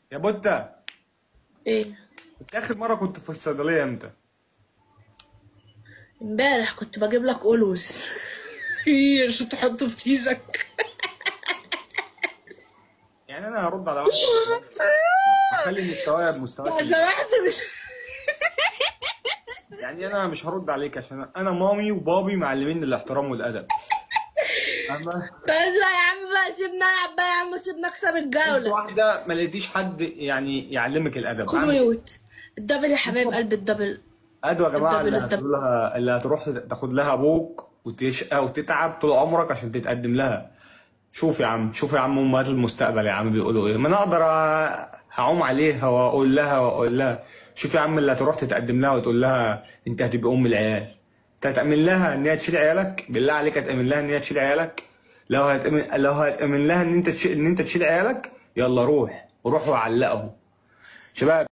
يا بوتا ايه انت اخر مره كنت في الصيدليه امتى امبارح كنت بجيب لك أولوز ايه عشان تحطه في تيزك يعني انا هرد على واحد اخلي مستواي بمستواك لو سمحت مش يعني انا مش هرد عليك عشان انا مامي وبابي معلمين الاحترام والادب اما بس بقى يا عم بقى سيبنا نلعب بقى يا عم سيبنا نكسب انت الجولة واحده ما لقيتيش حد يعني يعلمك الادب خد عندك ميوت الدبل يا حبايب قلب الدبل ادوى يا جماعه الدبل- اللي الدبل. هتقول لها اللي هتروح تاخد لها ابوك وتشقى وتتعب طول عمرك عشان تتقدم لها شوف يا عم شوف يا عم امهات المستقبل يا عم بيقولوا ايه ما انا اقدر أ- هعوم عليها واقول لها واقول لها شوف يا عم اللي هتروح تتقدم لها وتقول لها انت هتبقى ام العيال انت هتأمن لها ان هي تشيل عيالك بالله عليك هتأمن لها ان هي تشيل عيالك لو هتأمن لو هتأمن لها ان انت تشيل ان انت تشيل عيالك يلا روح وروح وعلقهم شباب